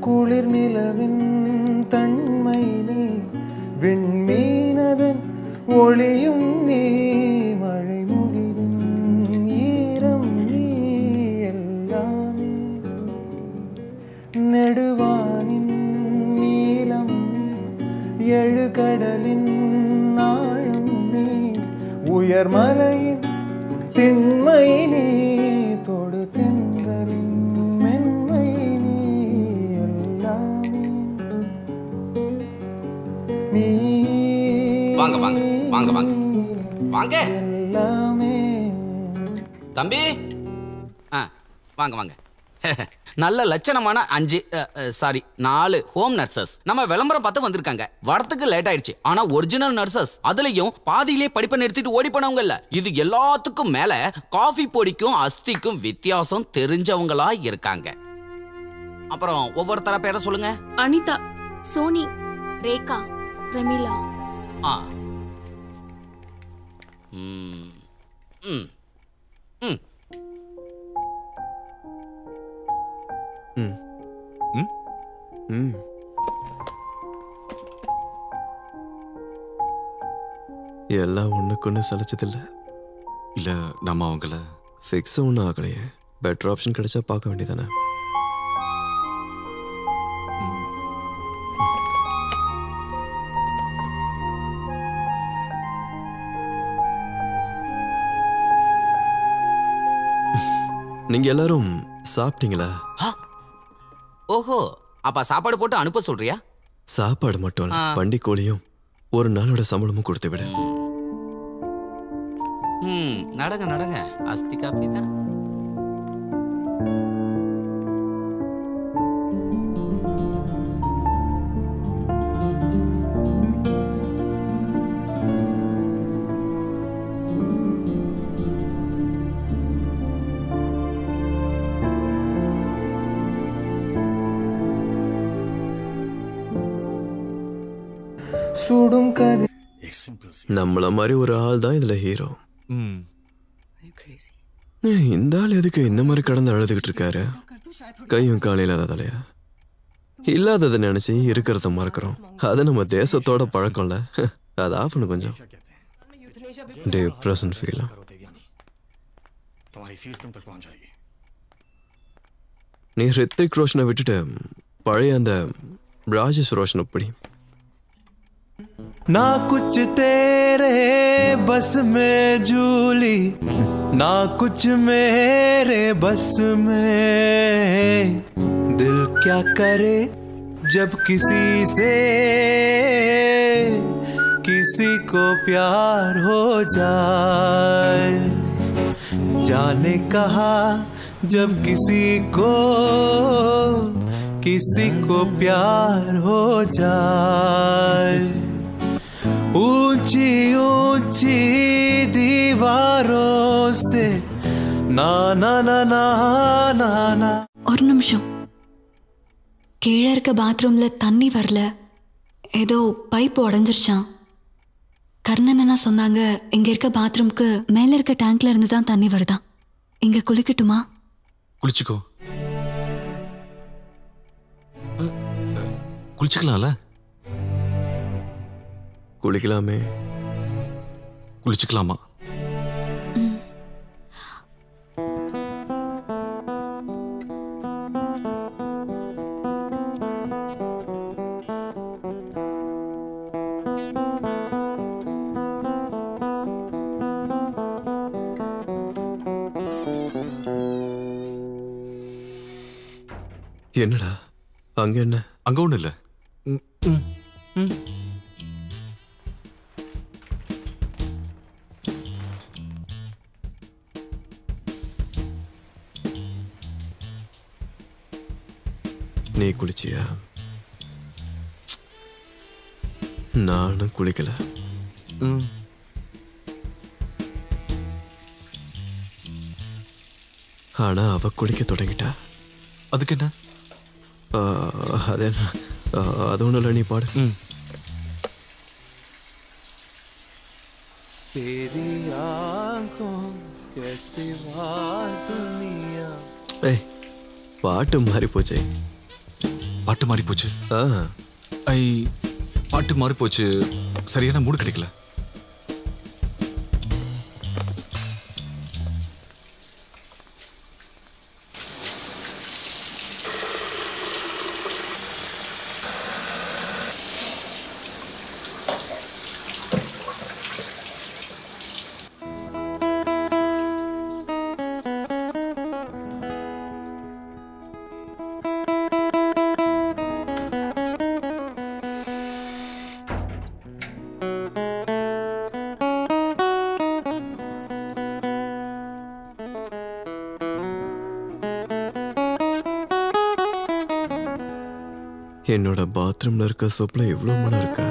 குளிர் நிலவின் தன்மை நீ விண்மீனதன் ஒளியும் நீ மழை முகிலின் ஈரம் நீ எல்லாமே நெடுவானின் நீளம் நீ எழுகடலின் ஆழம் நீ உயர்மலையின் திண்மை நீ தொடு தென்றலின் மென்மை நீ எல்லாமே நீ வாங்க வாங்க வாங்க வாங்க வாங்க எல்லாமே தம்பி ஆ வாங்க வாங்க நல்ல லட்சணமான அஞ்சு சாரி நாலு ஹோம் நர்சஸ் நம்ம விளம்பரம் பார்த்து வந்திருக்காங்க வரத்துக்கு லேட் ஆயிடுச்சு ஆனா ஒரிஜினல் நர்சஸ் அதுலயும் பாதியிலே படிப்பை நிறுத்திட்டு ஓடி போனவங்க இல்ல இது எல்லாத்துக்கும் மேல காஃபி பொடிக்கும் அஸ்திக்கும் வித்தியாசம் தெரிஞ்சவங்களா இருக்காங்க அப்புறம் ஒவ்வொருத்தர பேரை சொல்லுங்க அனிதா சோனி ரேகா பிரமிளா ஆ ம் ம் ம் ம் எல்லாம் ஒன்றுக்கு சலைச்சதில்ல இல்ல நம்ம அவங்கள ஃபிக்ஸும் ஒன்றும் ஆகலையே பெட்டர் ஆப்ஷன் கிடைச்சா பார்க்க வேண்டியதானே நீங்க எல்லாரும் சாப்பிட்டீங்களா ஓஹோ அப்ப சாப்பாடு போட்டு அனுப்ப சொல்றியா சாப்பாடு மட்டும் இல்ல ஆ. பண்டி கோழியும் ஒரு நாளோட சம்பளமும் கொடுத்து விடு ம் நடங்க நடங்க அஸ்தி காப்பி தான் சுடும் கதி நம்மள மாதிரி ஒரு ஆள் தான் இதுல ஹீரோ ம் இந்த ஆள் எதுக்கு இந்த மாதிரி கடந்து அழுதுகிட்டு இருக்காரு கையும் காலும் இல்லாத தலையா இல்லாததை நினைச்சு இருக்கிறத மறக்கிறோம் அது நம்ம தேசத்தோட பழக்கம்ல அது ஆஃப் பண்ணு கொஞ்சம் டிப்ரெஷன் ஃபீல் तुम्हारी फीस तुम तक पहुंच जाएगी நீ ஹிருத்திக் ரோஷனை விட்டுட்டு பழைய அந்த ராஜேஷ் ரோஷனை படி ना कुछ तेरे बस में झूली ना कुछ मेरे बस में दिल क्या करे जब किसी से किसी को प्यार हो जाए जाने कहा जब किसी को किसी को प्यार हो जाए ऊंची ऊंची दीवारों से ना ना ना ना ना ना ஒரு நிமிஷம் கீழே இருக்க பாத்ரூம்ல தண்ணி வரல ஏதோ பைப் உடஞ்சிருச்சான் கர்ணன் அண்ணா சொன்னாங்க இங்க இருக்க பாத்ரூம்க்கு மேல இருக்க டேங்க்ல இருந்து தான் தண்ணி வருதாம் இங்க குளிக்கட்டுமா குளிச்சுக்கோ அ, அ, குளிச்சுக்கலாம்ல குளிக்கலாமே குளிச்சுக்கலாமா என்னடா அங்க என்ன அங்க ஒண்ணு இல்ல ம், ம், ம். நீ குளிச்சியா நானும் குளிக்கல ம். ஆனா அவ குளிக்க தொடங்கிட்டா அதுக்கு என்ன ஆ, அது என்ன ஆ, அது ஒண்ணும் இல்லை நீ பாடு ம் तेरी आंखों के सिवा दुनिया ஏய் பாட்டு மாறி போச்சே பாட்டு மாறி போச்சு ஆ ஐ பாட்டு மாறி போச்சு சரியான மூடு கிடைக்கல என்னோட பாத்ரூம்ல இருக்க சோப்ல இவ்வளோ மனம் இருக்கா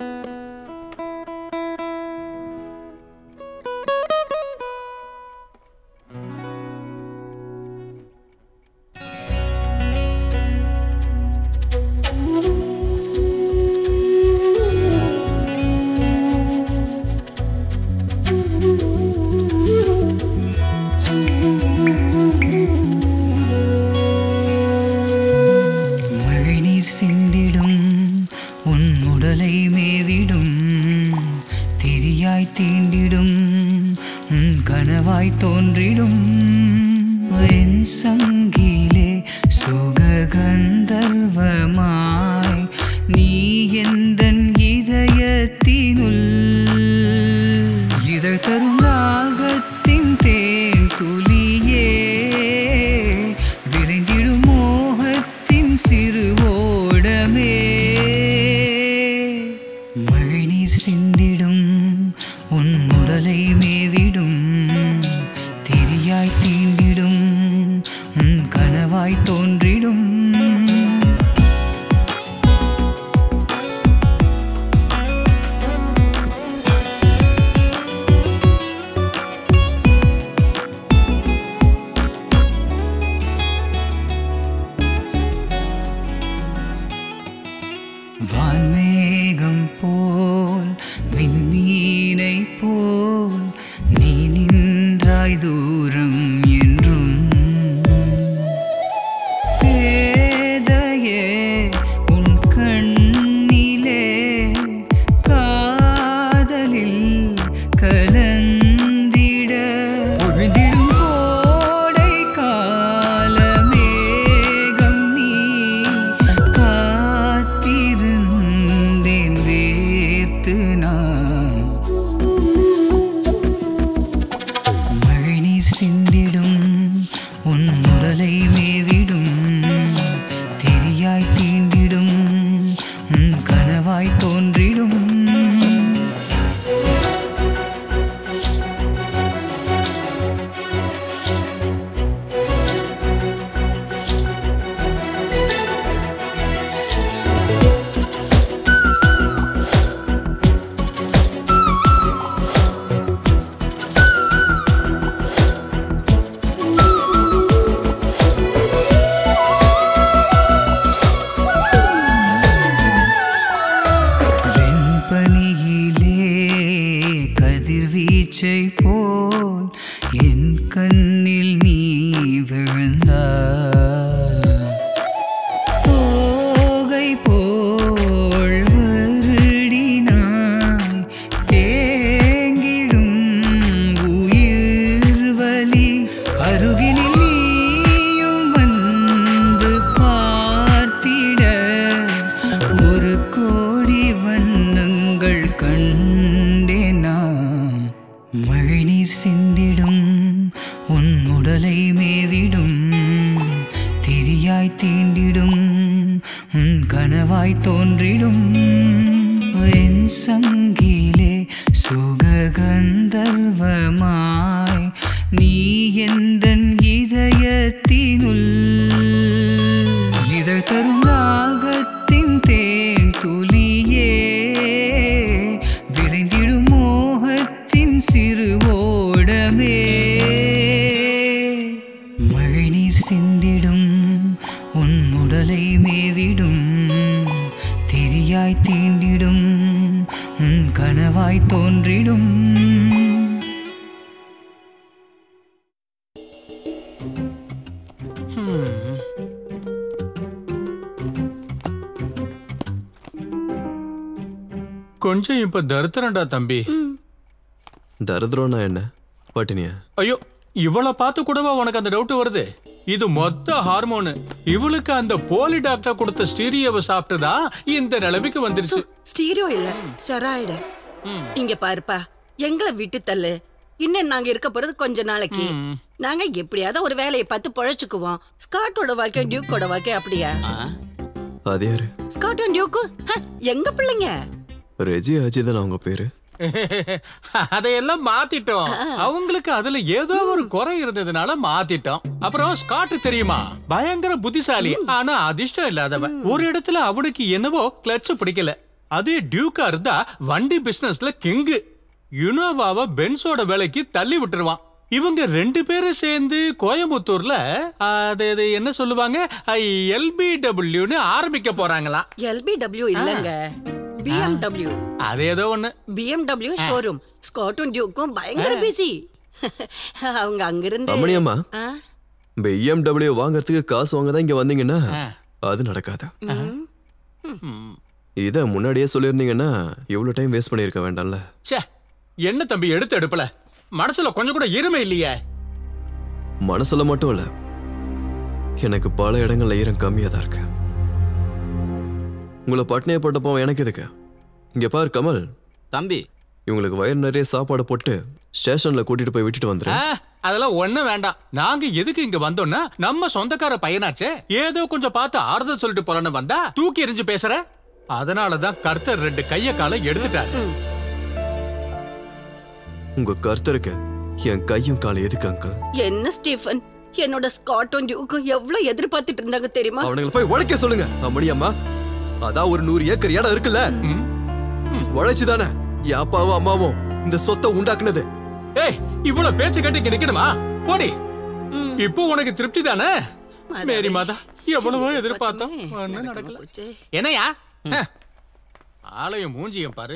மழைநீர் சிந்திடும் உன் உடலை மேவிடும் திரியாய் தீண்டிடும் உன் கனவாய் தோன்றிடும் என் சங்கிலே சுககந்தர்வமாய் நீ எந்தன் இதயத்தினுள் இதழ் தரும் ராகத்தின் தேன் துளியே விரைந்திடும் மோகத்தின் சிறு ஓடமே மழைநீர் சிந்திடும் உன் உடலை மேவிடும் திரியாய் தீண்டிடும் உன் கனவாய் தோன்றிடும் வான்மேகம் போல் விண்மீனை போல் நீ நின்றாய் தூரம் என்றும் பேதையே உன் கண்ணிலே காதலில் கலந்திட பொழுதிடும் கோடை கால மேகம் நீ காத்திருந்தேன் வேர்த்து நான் மழைநீர் சிந்திடும் உன் உடலை மேவிடும் தெரியாய் தீண்டிடும் உன் கனவாய் தோன்றிடும் வெண்பனியிலே கதிர்வீச்சை போல் என் கண்ணில் நீ விழுந்தாய் தோகை போல் வருடினாய் தேங்கிடும் உயிர் வலி அருகினில் நீயும் வந்து பார்த்திட ஒரு கோடி வண்ணங்கள் கண்டேனா மழைநீர் சிந்திடும் உன் உடலை மேவிடும் திரியாய் தீண்டிடும் உன் கனவாய் தோன்றிடும் என் சங்கிலே சுககந்தர்வமாய் நீ எந்தன் இதயத்தினுள் இதழ் தரும் ராகத்தின் தேன் துளியே விரைந்திடும் மோகத்தின் சிறு ஓடமே மழைநீர் சிந்திடும் உன் உடலை மேவிடும் திரியாய் தீண்டிடும் உன் கனவாய் தோன்றிடும் கொஞ்சம் இப்ப தருத்திரண்டா தம்பி தரித்திரம்னா என்ன பட்டினியா ஐயோ இவளை பார்த்து கூடவா உனக்கு அந்த டவுட் வருது இது மொத்த ஹார்மோனு இவளுக்கு அந்த போலி டாக்டர் கொடுத்த ஸ்டீரியோவை சாப்பிட்டுதான் இந்த நிலைமைக்கு வந்துருச்சு ஸ்டீரியோ இல்ல செராய்டு இங்க பாருப்பா எங்களை விட்டு தள்ளு இன்னும் நாங்க இருக்க போறது கொஞ்ச நாளைக்கு நாங்க எப்படியாவது ஒரு வேலையை பார்த்து பொழைச்சுக்குவோம் ஸ்காட்டோட வாழ்க்கை டியூக்கோட வாழ்க்கை அப்படியா அது யாரு ஸ்காட்டும் டியூக்கும் ஹ, எங்க பிள்ளைங்க ரெஜி அஜி தானே அவங்க பேரு அதையெல்லாம் மாத்திட்டோம் அவங்களுக்கு அதுல ஏதோ ஒரு குறை இருந்ததுனால மாத்திட்டோம் அப்புறம் ஸ்காட் தெரியுமா பயங்கர புத்திசாலி ஆனா அதிர்ஷ்டம் இல்லாதவன் ஒரு இடத்துல அவனுக்கு என்னவோ கிளட்ச் பிடிக்கல அதே டியூக்கா இருந்தா வண்டி பிசினஸ்ல கிங்கு யுனோவாவை பென்ஸோட வேலைக்கு தள்ளி விட்டுருவான் இவங்க ரெண்டு பேரும் சேர்ந்து கோயம்புத்தூர்ல அது அது என்ன சொல்லுவாங்க எல்பிடபிள்யூன்னு ஆரம்பிக்க போறாங்களாம் எல்பிடபிள்யூ இல்லங்க பிஎம்டபிள்யூ அது ஏதோ ஒண்ணு பிஎம்டபிள்யூ ஷோரூம் ஸ்காட்டும் டியூக்கும் பயங்கர பிஸி அவங்க அங்கிருந்து ரமணியம்மா ஆ? பிஎம்டபிள்யூ வாங்குறதுக்கு காசு வாங்க தான் இங்க வந்தீங்கன்னா அது நடக்காது இத முன்னாடியே சொல்லியிருந்தீங்கன்னா இவ்வளவு டைம் வேஸ்ட் பண்ணியிருக்க வேண்டாம்ல ச்சே என்ன தம்பி எடுத்து எடுப்பல மனசுல கொஞ்சம் கூட இருமை இல்லையே மனசுல மட்டும் இல்ல எனக்கு பல இடங்கள்ல ஈரம் கம்மியா தான் இருக்கு உங்களை பட்னியை போட்டப்போ எனக்கு எதுக்கு இங்க பாரு கமல் தம்பி இவங்களுக்கு வயிறு நிறைய சாப்பாடு போட்டு ஸ்டேஷன்ல கூட்டிட்டு போய் விட்டுட்டு ஆ, வந்துடுறேன் அதெல்லாம் ஒண்ணு வேண்டாம் நாங்க எதுக்கு இங்க வந்தோம்னா நம்ம சொந்தக்கார பையனாச்சே ஏதோ கொஞ்சம் பார்த்து ஆறுதல் சொல்லிட்டு போறேன்னு வந்தா தூக்கி எறிஞ்சு பேசுற அதனாலதான் கர்த்தர் ரெண்டு கைய காலை எடுத்துட்டாரு உங்க கருத்தருக்கு என் கையும் காலும் எதுக்கு அங்கிள் என்ன ஸ்டீஃபன் என்னோட ஸ்காட்டும் டியூக்கும் எவ்வளவு எதிர்பார்த்துட்டு இருந்தாங்க தெரியுமா அவனுங்களை போய் உழைக்க சொல்லுங்க அம்மணி அம்மா அதான் ஒரு நூறு ஏக்கர் இடம் இருக்குல்ல உழைச்சுதானே என் அப்பாவும் அம்மாவும் இந்த சொத்தை உண்டாக்குனது ஏய் இவ்வளவு பேச்சு கட்டி இங்க நிக்கணுமா போடி இப்போ உனக்கு திருப்தி தானே மேரி மாதா எவ்வளவோ எதிர்பார்த்தோம் ஒண்ணும் நடக்கல போச்சே. என்னையா ஹ. ஆலயம் மூஞ்சியம் பாரு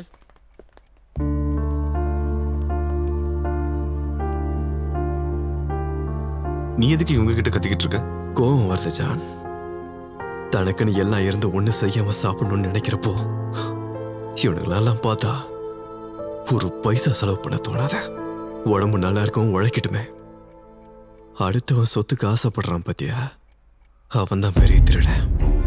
நீ எதுக்கு இவங்க கிட்ட கத்திக்கிட்டு இருக்க கோவம் வருது ஜான் தனக்குன்னு எல்லாம் இருந்து ஒண்ணு செய்யாம சாப்பிடணும்னு நினைக்கிறப்போ இவனுங்களெல்லாம் பார்த்தா ஒரு பைசா செலவு பண்ண தோணாத உடம்பு நல்லா இருக்கும் உழைக்கட்டுமே அடுத்தவன் சொத்துக்கு ஆசைப்படுறான் பாத்தியா அவன் தான் பெரிய திருடன்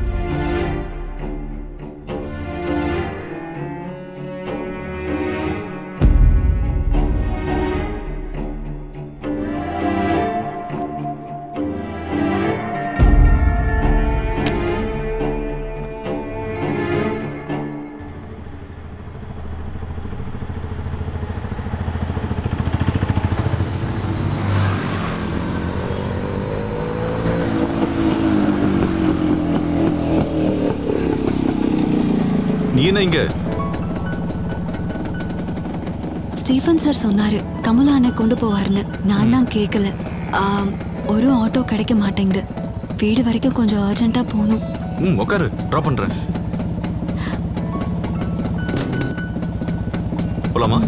நீ என்ன இங்க ஸ்டீஃபன் சார் சொன்னாரு கமலா அண்ணை கொண்டு போவாருன்னு நான் தான் கேட்கல ஆம், ஒரு ஆட்டோ கிடைக்க மாட்டேங்குது வீடு வரைக்கும் கொஞ்சம் அர்ஜென்ட்டா போகணும் ம் உட்காரு ட்ராப் பண்றேன் போலாமா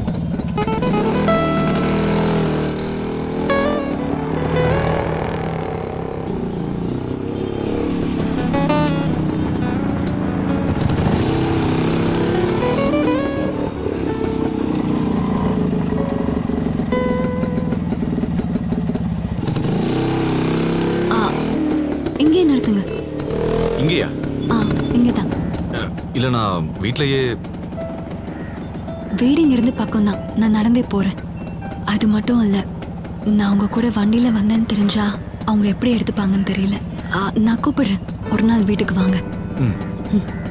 ஆ இங்கே நிறுத்துங்க இங்கேயா ஆ இங்கே தான் அஹ், இல்ல நான் வீட்லயே வீடு இங்கிருந்து பக்கம் தான் நான் நடந்தே போறேன் அது மட்டும் இல்ல நான் உங்க கூட வண்டியில வந்தேன்னு தெரிஞ்சா அவங்க எப்படி எடுத்துப்பாங்கன்னு தெரியல ஆ, நான் கூப்பிடுறேன் ஒரு நாள் வீட்டுக்கு வாங்க ம் ம்